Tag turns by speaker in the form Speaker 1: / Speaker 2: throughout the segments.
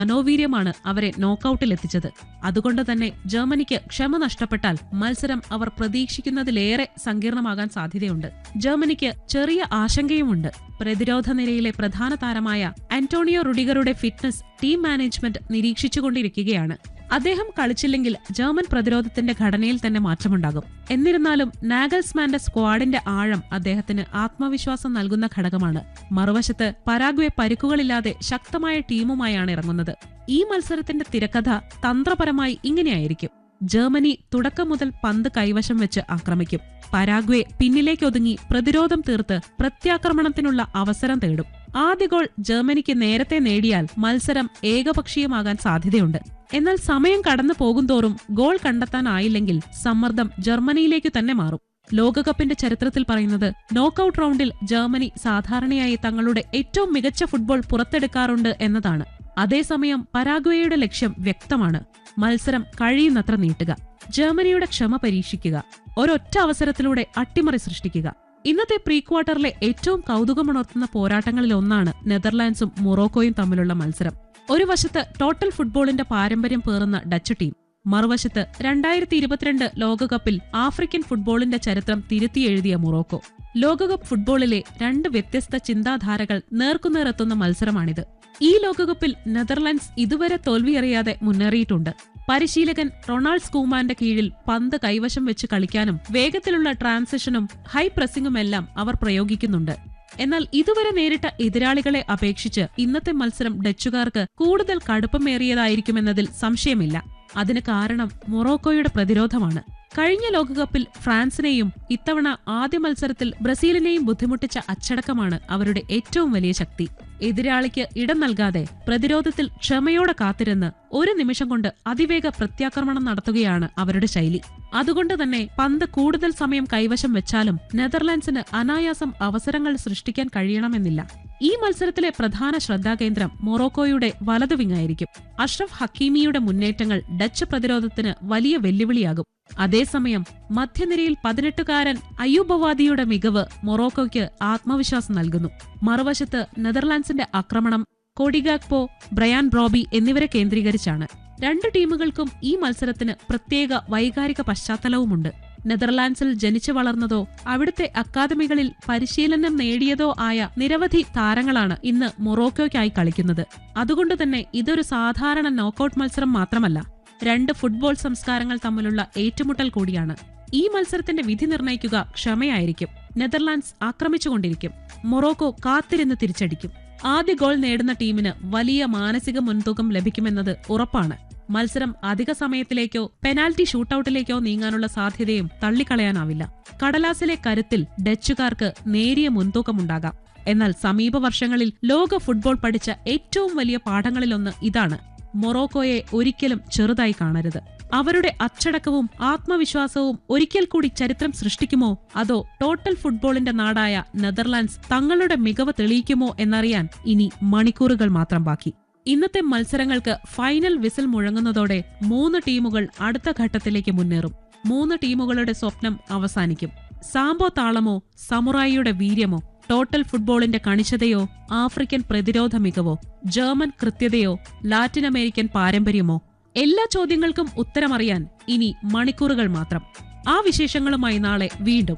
Speaker 1: മനോവീര്യമാണ് അവരെ നോക്കൌട്ടിലെത്തിച്ചത് അതുകൊണ്ട് തന്നെ ജർമ്മനിക്ക് ക്ഷമ നഷ്ടപ്പെട്ടാൽ മത്സരം അവർ പ്രതീക്ഷിക്കുന്നതിലേറെ സങ്കീർണമാകാൻ സാധ്യതയുണ്ട് ജർമ്മനിക്ക് ചെറിയ ആശങ്കയുമുണ്ട് പ്രതിരോധ നിരയിലെ പ്രധാന താരമായ ആന്റോണിയോ റുഡിഗറുടെ ഫിറ്റ്നസ് ടീം മാനേജ്മെന്റ് നിരീക്ഷിച്ചുകൊണ്ടിരിക്കുകയാണ് അദ്ദേഹം കളിച്ചില്ലെങ്കിൽ ജർമ്മൻ പ്രതിരോധത്തിന്റെ ഘടനയിൽ തന്നെ മാറ്റമുണ്ടാകും എന്നിരുന്നാലും നാഗൽസ്മാന്റെ സ്ക്വാഡിന്റെ ആഴം അദ്ദേഹത്തിന് ആത്മവിശ്വാസം നൽകുന്ന ഘടകമാണ് മറുവശത്ത് പരാഗ്വെ പരിക്കുകളില്ലാതെ ശക്തമായ ടീമുമായാണ് ഇറങ്ങുന്നത് ഈ മത്സരത്തിന്റെ തിരക്കഥ തന്ത്രപരമായി ഇങ്ങനെയായിരിക്കും ജർമ്മനി തുടക്കം മുതൽ പന്ത് കൈവശം വെച്ച് ആക്രമിക്കും പരാഗ്വെ പിന്നിലേക്കൊതുങ്ങി പ്രതിരോധം തീർത്ത് പ്രത്യാക്രമണത്തിനുള്ള അവസരം തേടും ആദ്യ ഗോൾ ജർമ്മനിക്ക് നേരത്തെ നേടിയാൽ മത്സരം ഏകപക്ഷീയമാകാൻ സാധ്യതയുണ്ട് എന്നാൽ സമയം കടന്നു പോകുന്തോറും ഗോൾ കണ്ടെത്താനായില്ലെങ്കിൽ സമ്മർദ്ദം ജർമ്മനിയിലേക്ക് തന്നെ മാറും ലോകകപ്പിന്റെ ചരിത്രത്തിൽ പറയുന്നത് നോക്കൌട്ട് റൗണ്ടിൽ ജർമ്മനി സാധാരണയായി തങ്ങളുടെ ഏറ്റവും മികച്ച ഫുട്ബോൾ പുറത്തെടുക്കാറുണ്ട് എന്നതാണ് അതേസമയം പരാഗ്വേയുടെ ലക്ഷ്യം വ്യക്തമാണ് മത്സരം കഴിയുന്നത്ര നീട്ടുക ജർമ്മനിയുടെ ക്ഷമ പരീക്ഷിക്കുക ഒരൊറ്റ അവസരത്തിലൂടെ അട്ടിമറി സൃഷ്ടിക്കുക ഇന്നത്തെ പ്രീ ക്വാർട്ടറിലെ ഏറ്റവും കൗതുകമുണർത്തുന്ന പോരാട്ടങ്ങളിൽ ഒന്നാണ് നെതർലാൻഡ്സും മൊറോക്കോയും തമ്മിലുള്ള മത്സരം ഒരു വശത്ത് ടോട്ടൽ ഫുട്ബോളിന്റെ പാരമ്പര്യം പേറുന്ന ഡച്ച് ടീം മറുവശത്ത് രണ്ടായിരത്തി ഇരുപത്തിരണ്ട് ലോകകപ്പിൽ ആഫ്രിക്കൻ ഫുട്ബോളിന്റെ ചരിത്രം തിരുത്തിയെഴുതിയ മൊറോക്കോ ലോകകപ്പ് ഫുട്ബോളിലെ രണ്ട് വ്യത്യസ്ത ചിന്താധാരകൾ നേർക്കുനേറെത്തുന്ന മത്സരമാണിത് ഈ ലോകകപ്പിൽ നെതർലാൻഡ്സ് ഇതുവരെ തോൽവിയറിയാതെ മുന്നേറിയിട്ടുണ്ട് പരിശീലകൻ റൊണാൾഡ് സ്കൂമാന്റെ കീഴിൽ പന്ത് കൈവശം വെച്ച് കളിക്കാനും വേഗത്തിലുള്ള ട്രാൻസിഷനും ഹൈ പ്രസിംഗുമെല്ലാം അവർ പ്രയോഗിക്കുന്നുണ്ട് എന്നാൽ ഇതുവരെ നേരിട്ട എതിരാളികളെ അപേക്ഷിച്ച് ഇന്നത്തെ മത്സരം ഡച്ചുകാർക്ക് കൂടുതൽ കടുപ്പമേറിയതായിരിക്കുമെന്നതിൽ സംശയമില്ല അതിന് കാരണം മൊറോക്കോയുടെ പ്രതിരോധമാണ് കഴിഞ്ഞ ലോകകപ്പിൽ ഫ്രാൻസിനെയും ഇത്തവണ ആദ്യ മത്സരത്തിൽ ബ്രസീലിനെയും ബുദ്ധിമുട്ടിച്ച അച്ചടക്കമാണ് അവരുടെ ഏറ്റവും വലിയ ശക്തി എതിരാളിക്ക് ഇടം നൽകാതെ പ്രതിരോധത്തിൽ ക്ഷമയോടെ കാത്തിരുന്ന് ഒരു നിമിഷം കൊണ്ട് അതിവേഗ പ്രത്യാക്രമണം നടത്തുകയാണ് അവരുടെ ശൈലി അതുകൊണ്ട് തന്നെ പന്ത് കൂടുതൽ സമയം കൈവശം വെച്ചാലും നെതർലാൻഡ്സിന് അനായാസം അവസരങ്ങൾ സൃഷ്ടിക്കാൻ കഴിയണമെന്നില്ല ഈ മത്സരത്തിലെ പ്രധാന ശ്രദ്ധാകേന്ദ്രം മൊറോക്കോയുടെ വലതു വിങ്ങായിരിക്കും അഷ്റഫ് ഹക്കീമിയുടെ മുന്നേറ്റങ്ങൾ ഡച്ച് പ്രതിരോധത്തിന് വലിയ വെല്ലുവിളിയാകും അതേസമയം മധ്യനിരയിൽ പതിനെട്ടുകാരൻ അയ്യൂബവാദിയുടെ മികവ് മൊറോക്കോയ്ക്ക് ആത്മവിശ്വാസം നൽകുന്നു മറുവശത്ത് നെതർലാൻഡ്സിന്റെ ആക്രമണം കൊഡിഗാക്പോ ബ്രയാൻ ബ്രോബി എന്നിവരെ കേന്ദ്രീകരിച്ചാണ് രണ്ട് ടീമുകൾക്കും ഈ മത്സരത്തിന് പ്രത്യേക വൈകാരിക പശ്ചാത്തലവുമുണ്ട് നെതർലാൻഡ്സിൽ ജനിച്ചു വളർന്നതോ അവിടുത്തെ അക്കാദമികളിൽ പരിശീലനം നേടിയതോ ആയ നിരവധി താരങ്ങളാണ് ഇന്ന് മൊറോക്കോയ്ക്കായി കളിക്കുന്നത് അതുകൊണ്ട് തന്നെ ഇതൊരു സാധാരണ നോക്കൌട്ട് മത്സരം മാത്രമല്ല രണ്ട് ഫുട്ബോൾ സംസ്കാരങ്ങൾ തമ്മിലുള്ള ഏറ്റുമുട്ടൽ കൂടിയാണ് ഈ മത്സരത്തിന്റെ വിധി നിർണയിക്കുക ക്ഷമയായിരിക്കും നെതർലാൻഡ്സ് ആക്രമിച്ചുകൊണ്ടിരിക്കും മൊറോക്കോ കാത്തിരുന്ന് തിരിച്ചടിക്കും ആദ്യ ഗോൾ നേടുന്ന ടീമിന് വലിയ മാനസിക മുൻതൂക്കം ലഭിക്കുമെന്നത് ഉറപ്പാണ് മത്സരം അധിക സമയത്തിലേക്കോ പെനാൽറ്റി ഷൂട്ടൌട്ടിലേക്കോ നീങ്ങാനുള്ള സാധ്യതയും തള്ളിക്കളയാനാവില്ല കടലാസിലെ കരുത്തിൽ ഡച്ചുകാർക്ക് നേരിയ മുൻതൂക്കമുണ്ടാകാം എന്നാൽ സമീപ വർഷങ്ങളിൽ ലോക ഫുട്ബോൾ പഠിച്ച ഏറ്റവും വലിയ പാഠങ്ങളിലൊന്ന് ഇതാണ് മൊറോക്കോയെ ഒരിക്കലും ചെറുതായി കാണരുത് അവരുടെ അച്ചടക്കവും ആത്മവിശ്വാസവും ഒരിക്കൽ കൂടി ചരിത്രം സൃഷ്ടിക്കുമോ അതോ ടോട്ടൽ ഫുട്ബോളിന്റെ നാടായ നെതർലാൻഡ്സ് തങ്ങളുടെ മികവ് തെളിയിക്കുമോ എന്നറിയാൻ ഇനി മണിക്കൂറുകൾ മാത്രം ബാക്കി ഇന്നത്തെ മത്സരങ്ങൾക്ക് ഫൈനൽ വിസിൽ മുഴങ്ങുന്നതോടെ മൂന്ന് ടീമുകൾ അടുത്ത ഘട്ടത്തിലേക്ക് മുന്നേറും മൂന്ന് ടീമുകളുടെ സ്വപ്നം അവസാനിക്കും സാമ്പോ താളമോ സമുറായിയുടെ വീര്യമോ ടോട്ടൽ ഫുട്ബോളിന്റെ കണിശതയോ ആഫ്രിക്കൻ പ്രതിരോധ മികവോ ജർമ്മൻ കൃത്യതയോ ലാറ്റിൻ അമേരിക്കൻ പാരമ്പര്യമോ എല്ലാ ചോദ്യങ്ങൾക്കും ഉത്തരമറിയാൻ ഇനി മണിക്കൂറുകൾ മാത്രം ആ വിശേഷങ്ങളുമായി നാളെ വീണ്ടും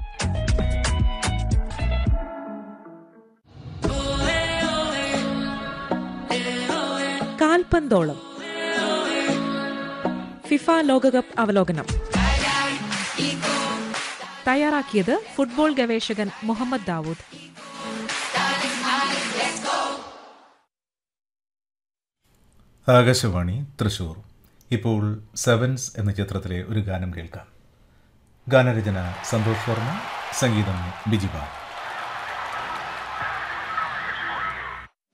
Speaker 2: കാൽപന്തോളം ഫിഫ ലോകകപ്പ് അവലോകനം തയ്യാറാക്കിയത് ഫുട്ബോൾ ഗവേഷകൻ മുഹമ്മദ് ദാവൂദ്
Speaker 3: ആകാശവാണി തൃശൂർ ഇപ്പോൾ സെവൻസ് എന്ന ചിത്രത്തിലെ ഒരു ഗാനം കേൾക്കാം ഗാനരചന സന്തോഷ് വർമ്മ സംഗീതം ബിജിബാൽ